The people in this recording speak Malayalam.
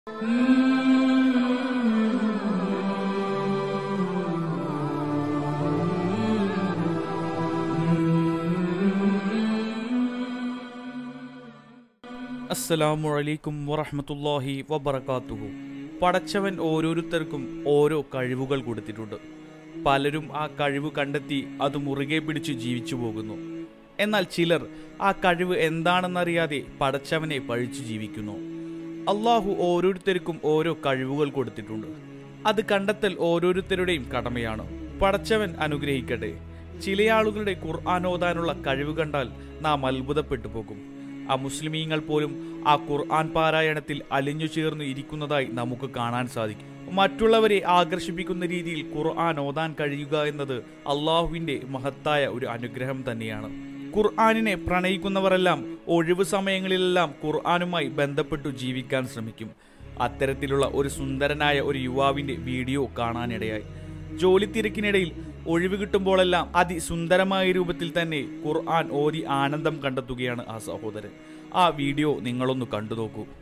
അസ്സലാമു അലൈക്കും വറഹ്മത്തുള്ളാഹി വബറകാതുഹു പടച്ചവൻ ഓരോരുത്തർക്കും ഓരോ കഴിവുകൾ കൊടുത്തിട്ടുണ്ട് പലരും ആ കഴിവ് കണ്ടെത്തി അത് മുറുകെ പിടിച്ച് ജീവിച്ചു പോകുന്നു എന്നാൽ ചിലർ ആ കഴിവ് എന്താണെന്നറിയാതെ പടച്ചവനെ പഴിച്ചു ജീവിക്കുന്നു അള്ളാഹു ഓരോരുത്തർക്കും ഓരോ കഴിവുകൾ കൊടുത്തിട്ടുണ്ട് അത് കണ്ടെത്തൽ ഓരോരുത്തരുടെയും കടമയാണ് പടച്ചവൻ അനുഗ്രഹിക്കട്ടെ ചില ആളുകളുടെ ഖുർആൻ ഓതാനുള്ള കഴിവ് കണ്ടാൽ നാം അത്ഭുതപ്പെട്ടു പോകും ആ മുസ്ലിമീങ്ങൾ പോലും ആ ഖുർആൻ പാരായണത്തിൽ അലിഞ്ഞു ചേർന്ന് ഇരിക്കുന്നതായി നമുക്ക് കാണാൻ സാധിക്കും മറ്റുള്ളവരെ ആകർഷിപ്പിക്കുന്ന രീതിയിൽ ഖുർആൻ ഓതാൻ കഴിയുക എന്നത് അള്ളാഹുവിന്റെ മഹത്തായ ഒരു അനുഗ്രഹം തന്നെയാണ് ഖുർആനിനെ പ്രണയിക്കുന്നവരെല്ലാം ഒഴിവു സമയങ്ങളിലെല്ലാം ഖുർആനുമായി ബന്ധപ്പെട്ടു ജീവിക്കാൻ ശ്രമിക്കും അത്തരത്തിലുള്ള ഒരു സുന്ദരനായ ഒരു യുവാവിന്റെ വീഡിയോ കാണാനിടയായി ജോലി തിരക്കിനിടയിൽ ഒഴിവ് കിട്ടുമ്പോഴെല്ലാം അതിസുന്ദരമായ രൂപത്തിൽ തന്നെ ഖുർആൻ ഓതി ആനന്ദം കണ്ടെത്തുകയാണ് ആ സഹോദരൻ ആ വീഡിയോ നിങ്ങളൊന്ന് കണ്ടു നോക്കൂ